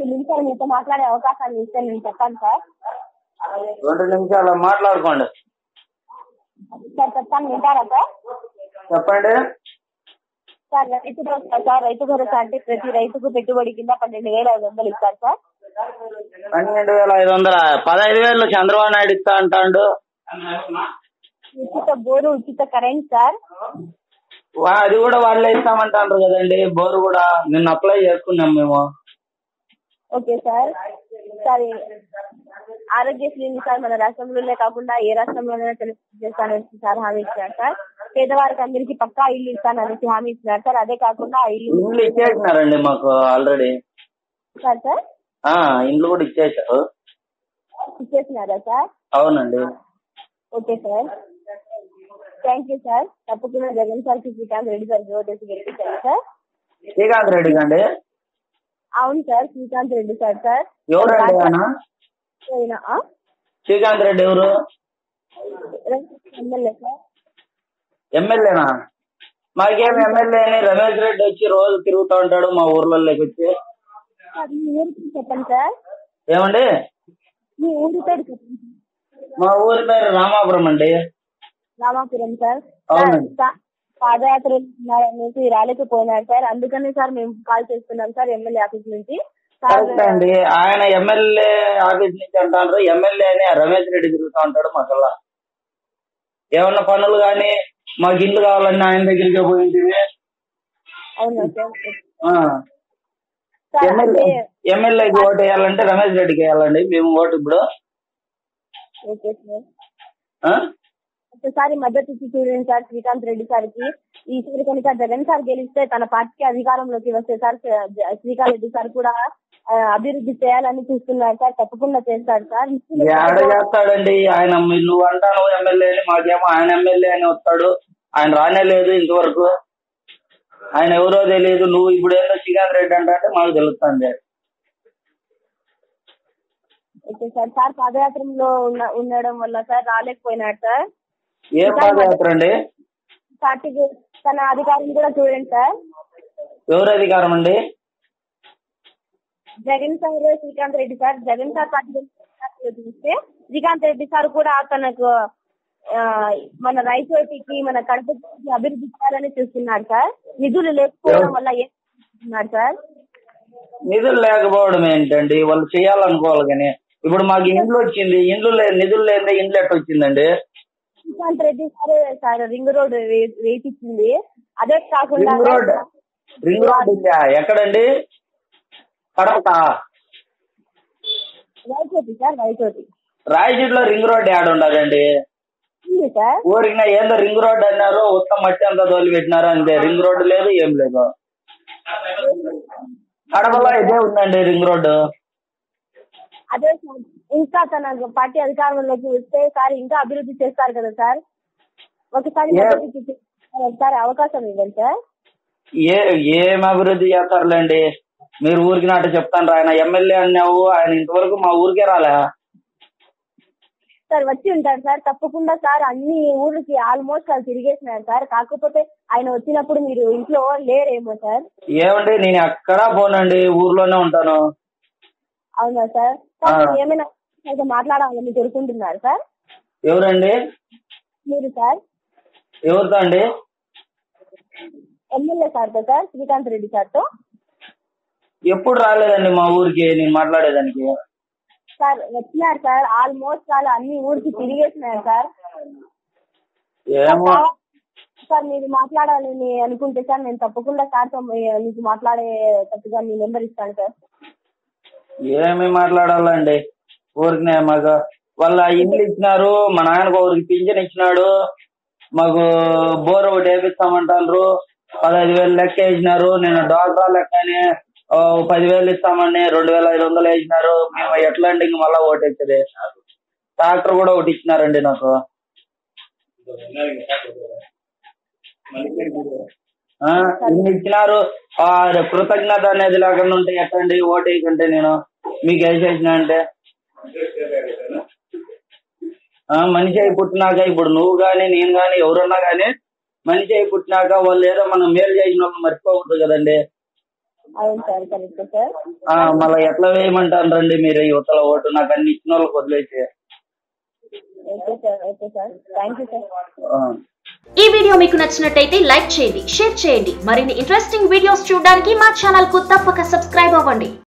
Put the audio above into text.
రెండు నిమిషాలు మీతో మాట్లాడే అవకాశాన్ని ఇస్తే నేను చెప్పాను సార్ రెండు నిమిషాలు మాట్లాడుకోండి సార్ చెప్తాను వింటారా సార్ చెప్పండి సార్ రైతు భరోసా సార్ రైతు భరోసా అంటే ప్రతి రైతుకు పెట్టుబడి కింద పన్నెండు వేల ఐదు వందలు ఇస్తారు సార్ పన్నెండు వేల ఐదు వందల పదహైదు వేలు చంద్రబాబు నాయుడు ఇస్తా అంటాడు ఉచిత బోరు ఉచిత కరెంట్ సార్ వా- అది కూడా వాళ్ళే ఇస్తామంటారు కదండి బోరు కూడా నిన్న అప్లై చేసుకున్నాం మేము ఓకే సార్ సార్ ఆరోగ్యశ్రీ ఉంది సార్ మన రాష్ట్రంలోనే కాకుండా ఏ రాష్ట్రంలోనైనా తెలుసు చేస్తానని సార్ హామీ ఇచ్చినారు సార్ పేదవారికి అందరికీ పక్కా ఇల్లు ఇస్తాననేసి హామీ ఇచ్చినారు సార్ అదే కాకుండా ఆ ఇల్లు ఇండ్లు ఇచ్చేసినారండి మాకు ఆల్రెడీ సార్ సార్ ఆ ఇండ్లు కూడా ఇచ్చేసారు ఇచ్చేసినారా సార్ అవునండి okay sir thank you sir తప్పకుండా జగన్ సార్ కి శ్రీకాంత్ రెడ్డి సార్ ఓటేసి గెలిపించారు సార్ శ్రీకాంత్ రెడ్డి అండి అవును sir Srikanth Reddy sir sir ఎవరండి ఆయన ఆయన, ఆ? శ్రీకాంత్ రెడ్డి ఎవరు ఎమ్మెల్యే సార్ ఎమ్మెల్యేనా మాకేం ఎమ్మెల్యే అని రమేష్ రెడ్డి వచ్చి రోజు తిరుగుతూ ఉంటాడు మా ఊర్లలోకి వచ్చి సార్ మీ ఊరి పేరు చెప్పండి సార్ ఏమండి మీ ఊరి పేరు చెప్పండి మా ఊరి పేరు రామాపురం అండి రామాపురం సార్ అవునండి. సార్, పాదయాత్ర అనేసి ర్యాలీకి పోయినారు సార్ అందుకని సార్ మేము కాల్ చేస్తున్నాం సార్ ఎమ్మెల్యే ఆఫీస్ నుంచి సార్ కరెక్ట్ అండి ఆయన ఎమ్మెల్యే ఆఫీస్ నుంచి అంటారు ఎమ్మెల్యే అని రమేష్ రెడ్డి తిరుగుతూ ఉంటాడు మాకల్లా ఏమన్నా పనులు కానీ మాకు ఇల్లు కావాలన్నా ఆయన దగ్గరికి పోయింది అవునా సార్ ఆ. సార్ ఎమ్మెల్యే అంటే ఎమ్మెల్యేకి ఓటు వేయాలంటే రమేష్ రెడ్డికి వేయాలండి మేము ఓటు ఇప్పుడు ఓకే సార్ ఆ? ఒకసారి మద్దతు ఇచ్చి చూడండి సార్ శ్రీకాంత్ రెడ్డి సార్ కి ఈసారి కనుక జగన్ సార్ గెలిస్తే తన పార్టీకి అధికారంలోకి వస్తే సార్ జ- శ్రీకాంత్ రెడ్డి సార్ కూడా ఆ, అభివృద్ధి చేయాలని చూస్తున్నారు సార్ తప్పకుండా చేస్తారు సార్ ఏడ చేస్తాడండి ఆయన మీ- నువ్వు అంటాను ఎమ్మెల్యే అని మాకేమో ఆయన ఎమ్మెల్యే అని వస్తాడు ఆయన రానే లేదు ఇంతవరకు ఆయన ఎవరో తెలియదు నువ్వు ఇప్పుడు ఏదో శ్రీకాంత్ రెడ్డి అంటే మాకు తెలుస్తుంది ఓకే సార్ సార్ పాదయాత్రలో ఉన్న ఉండడం వల్ల సార్ రాలేకపోయినాడు సార్ ఏ పాదయాత్ర అండి పార్టీకి తన అధికారం కూడా చూడండి సార్ ఎవరు అధికారం అండి Jagan sir Srikanth Reddy sir Jagan sir party చూస్తే శ్రీకాంత్ రెడ్డి సార్ కూడా తనకు ఆ, మన రైతులకి మన కడపకి అభివృద్ధి చేయాలని చూస్తున్నాడు సార్ నిధులు లేకపోవడం వల్ల ఏం చేస్తున్నాడు సార్ నిధులు లేకపోవడం ఏంటండి వాళ్ళు చేయాలనుకోవాలి కానీ ఇప్పుడు మాకు ఇండ్లు వచ్చింది ఇండ్లు లేదు నిధులు లేదే ఇండ్లు ఎట్ట వచ్చిందండి Srikanth Reddy sir sir ring road వే- వేయించింది అదే కాకుండా రింగ్ రోడ్ రింగ్ రోడ్ ఉందా ఎక్కడండి కడపకా రైతోటి సార్ రైతోటి రాయచీట్లో రింగ్ రోడ్ యాడ్ ఉండదండి ఉంది సార్ ఊరికిన ఏందో రింగ్ రోడ్ అన్నారు ఉత్తమ మట్టి అంతా తోలి పెట్టినారు అంతే రింగ్ రోడ్ లేదు ఏం లేదు కడపలో ఇదే ఉందండి రింగ్ రోడ్ అదే సార్ ఇంకా తన పార్టీ అధికారంలోకి వస్తే సార్ ఇంకా అభివృద్ధి చేస్తారు కదా సార్ ఒకసారి ఏ- మద్దతు ఇచ్చి ఒకసారి అవకాశం ఇవ్వండి సార్ ఏ ఏం అభివృద్ధి చేస్తారులేండి మీరు ఊరికి నాట చెప్తాను ఆయన ఎమ్మెల్యే అన్నావు ఆయన ఇంతవరకు మా ఊరికే రాలే సార్ వచ్చి ఉంటారు సార్ తప్పకుండా సార్ అన్ని ఊర్లకి ఆల్మోస్ట్ అది తిరిగేసినారు సార్ కాకపోతే ఆయన వచ్చినప్పుడు మీరు ఇంట్లో లేరేమో సార్ ఏమండి నేను ఎక్కడా పోనండి ఊర్లోనే ఉంటాను అవునా సార్ సార్ ఆ. మీరు ఏమైనా అయితే మాట్లాడాలని కోరుకుంటున్నారు సార్ ఎవరండి మీరు సార్ ఎవరితో అండి ఎమ్మెల్యే సార్తో సార్ శ్రీకాంత్ రెడ్డి సార్తో ఎప్పుడు రాలేదండి మా ఊరికి నేను మాట్లాడేదానికి సార్ వచ్చినారు సార్ ఆల్మోస్ట్ చాలా అన్ని ఊరికి తిరిగేసినారు సార్ ఏమో సార్ మీరు మాట్లాడాలని అనుకుంటే సార్ నేను తప్పకుండా సార్తో మీ- మీకు మాట్లాడేటట్టుగా మీ నెంబర్ ఇస్తాను సార్ ఏమి మాట్లాడాలండి ఊరికినే మాకు వాళ్ళ ఇల్లు ఇచ్చినారు మా నాయనకు ఒకరికి పింఛన్ ఇచ్చినాడు మాకు బోర్ ఒకటి వేపిస్తామంటారు పదహైదు వేలు లెక్క వేసినారు నేను డాక్రా లెక్క అని ఓ పదివేలు ఇస్తామని రెండు వేల ఐదు వందలు వేసినారు మేము ఎట్లా అండి ఇంక మళ్ళా ఓటు వేసేది ట్రాక్టర్ కూడా ఒకటి ఇచ్చినారండి నాకు ఆ, ఇన్ని ఇచ్చినారు ఆ, కృతజ్ఞత అనేది లేకుండా ఉంటే ఎట్టండి ఓటు వేయకుంటే నేను మీకు వేసేసిన అంటే ఆ, మనిషి అయి పుట్టినాక ఇప్పుడు నువ్వు గాని నేను గాని ఎవరున్నా గాని మనిషి అయి పుట్టినాక వాళ్ళు ఏదో మనం మేలు చేసిన వాళ్ళు మర్చిపోకూడదు కదండి అవును సార్ కరెక్ట్ సార్ ఆ, మళ్ళీ ఎట్లా వేయమంటారు రండి మీరు యువతల ఓటు నాకు అన్ని ఇచ్చిన వాళ్ళకి వదిలేసి okay sir okay sir thank you sir ఆ. ఈ వీడియో మీకు నచ్చినట్టయితే లైక్ చేయండి షేర్ చేయండి మరిన్ని ఇంట్రెస్టింగ్ వీడియోస్ చూడడానికి మా ఛానల్ కు తప్పక సబ్స్క్రైబ్ అవ్వండి